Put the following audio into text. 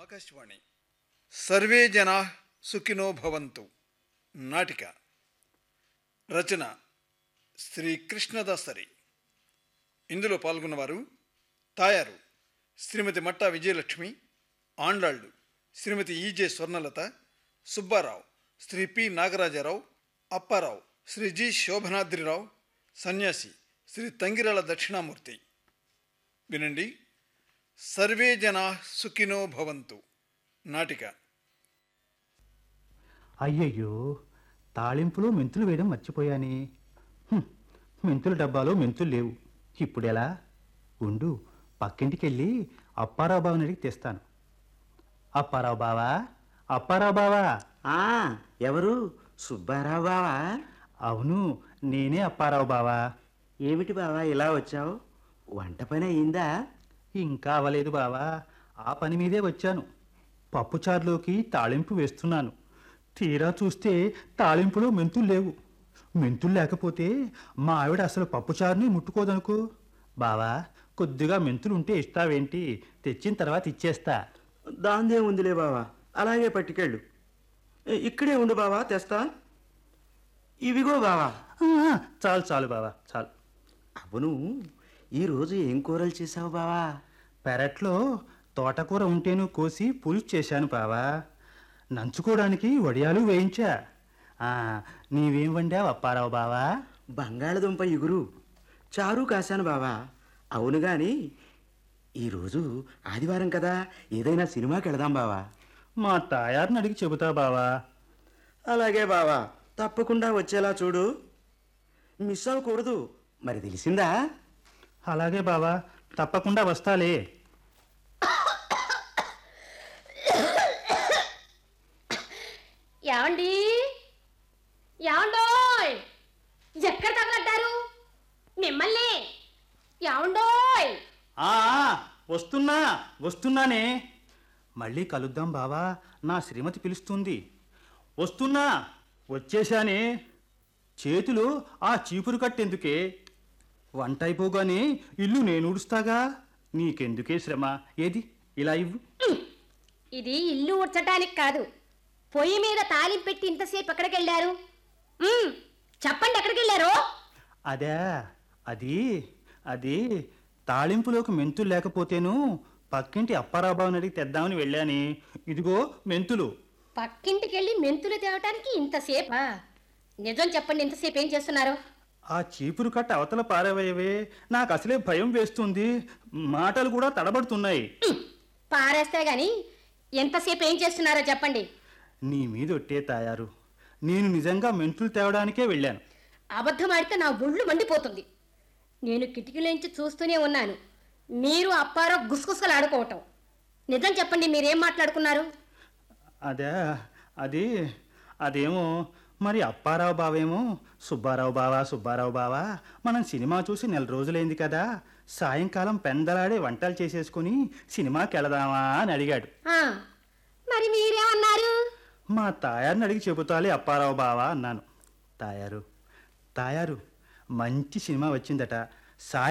Akashvani survey జనా సుఖినో భవంతు నాటిక రచన శ్రీ కృష్ణదాసరి ఇందులో పాల్గొన్నవారు Tayaru Srimati Matta Vijayalakshmi Andallu Srimati EJ Swarnalatha Subbarao Sri P Nagarajarao Apparao Sri G Sobhanadrirao Sanyasi Sri Tangirala Dakshinamurthy వినండి సర్వే జనా సుఖినో భవంతు నాటిక అయ్యయ్యో తాళింపులో మెంతులు వేయడం మర్చిపోయానే హ్మ్, మెంతుల డబ్బాలో మెంతులు లేవు ఇప్పుడెలా ఉండు పక్కింటికెళ్ళి అప్పారావు బావని అడిగి తెస్తాను అప్పారావు బావా అప్పారావు బావా ఆ ఎవరు సుబ్బారావు బావా అవును నేనే అప్పారావు బావా ఏమిటి బావా ఇలా వచ్చావు వంట పని అయిందా ఇంకా అవ్వలేదు బావా ఆ పని మీదే వచ్చాను పప్పుచారులోకి తాళింపు వేస్తున్నాను తీరా చూస్తే తాళింపులో మెంతులు లేవు మెంతులు లేకపోతే మా ఆవిడ అసలు పప్పుచారుని ముట్టుకోదనుకో బావా కొద్దిగా మెంతులు ఉంటే ఇస్తావేంటి తెచ్చిన తర్వాత ఇచ్చేస్తా దాందే ఉందిలే బావా అలాగే పట్టుకెళ్ళు ఇ- ఇక్కడే ఉండు బావా తెస్తా ఇవిగో బావా ఆ, చాలు చాలు బావా చాలు అవును ఈరోజు ఏం కూరలు చేసావు బావా పెరట్లో తోటకూర ఉంటేను కోసి పులుసు చేశాను బావా నంచుకోవడానికి వడియాలు వేయించా ఆ, నీవేం వండావు అప్పారావు బావా బంగాళదుంప ఇగురు చారు కాశాను బావా అవును గాని ఈరోజు ఆదివారం కదా ఏదైనా సినిమాకి వెళదాం బావా మా తాయారిని అడిగి చెబుతా బావా అలాగే బావా తప్పకుండా వచ్చేలా చూడు మిస్ అవ్వకూడదు మరి తెలిసిందా అలాగే బావా తప్పకుండా వస్తాలే ఏమండి ఏమండోయ్ ఎక్కడ తగలడ్డారు మిమ్మల్ని ఏమండోయ్ ఆ ఆ, వస్తున్నా వస్తున్నానే మళ్ళీ కలుద్దాం బావా నా శ్రీమతి పిలుస్తుంది వస్తున్నా వచ్చేశానే చేతులు ఆ చీపురు కట్టెందుకే వంట అయిపోగానే ఇల్లు నేను ఉడుస్తాగా నీకెందుకే శ్రమ ఏది ఇలా ఇవ్వు ఇది ఇల్లు ఉడ్చటానికి కాదు పొయ్యి మీద తాలింపు పెట్టి ఇంతసేపు ఎక్కడికి వెళ్ళారు మ్మ్, చెప్పండి ఎక్కడికి వెళ్ళారు అదే అది అది తాళింపులోకి మెంతులు లేకపోతేను పక్కింటి అప్పారాబాబుని అడిగి తెద్దామని వెళ్ళాని ఇదిగో మెంతులు పక్కింటికి వెళ్ళి మెంతులు తేవటానికి ఇంతసేపా నిజం చెప్పండి ఇంతసేపు ఏం చేస్తున్నారు ఆ చీపురు కట్ట అవతల పారవేయవే నాకు అసలే భయం వేస్తుంది మాటలు కూడా తడబడుతున్నాయి మ్మ్, పారేస్తే గాని ఎంతసేపు ఏం చేస్తున్నారో చెప్పండి నీ మీద ఒట్టే తాయారు నేను నిజంగా మెంతులు తేవడానికే వెళ్ళాను అబద్ధం ఆడితే నా ఒళ్ళు మండిపోతుంది నేను కిటికీలోంచి చూస్తూనే ఉన్నాను మీరు అప్పారో గుసగుసలు ఆడుకోవటం నిజం చెప్పండి మీరేం మాట్లాడుకున్నారు అదే అది అదేమో మరి అప్పారావు బావేమో సుబ్బారావు బావా సుబ్బారావు బావా మనం సినిమా చూసి నెల రోజులైంది కదా సాయంకాలం పెందలాడే వంటలు చేసేసుకుని సినిమాకి వెళదామా అని అడిగాడు ఆ, మరి మీరేమన్నారు మా తాయారిని అడిగి చెబుతాలే అప్పారావు బావా అన్నాను తాయారు తాయారు మంచి సినిమా వచ్చిందట సాయం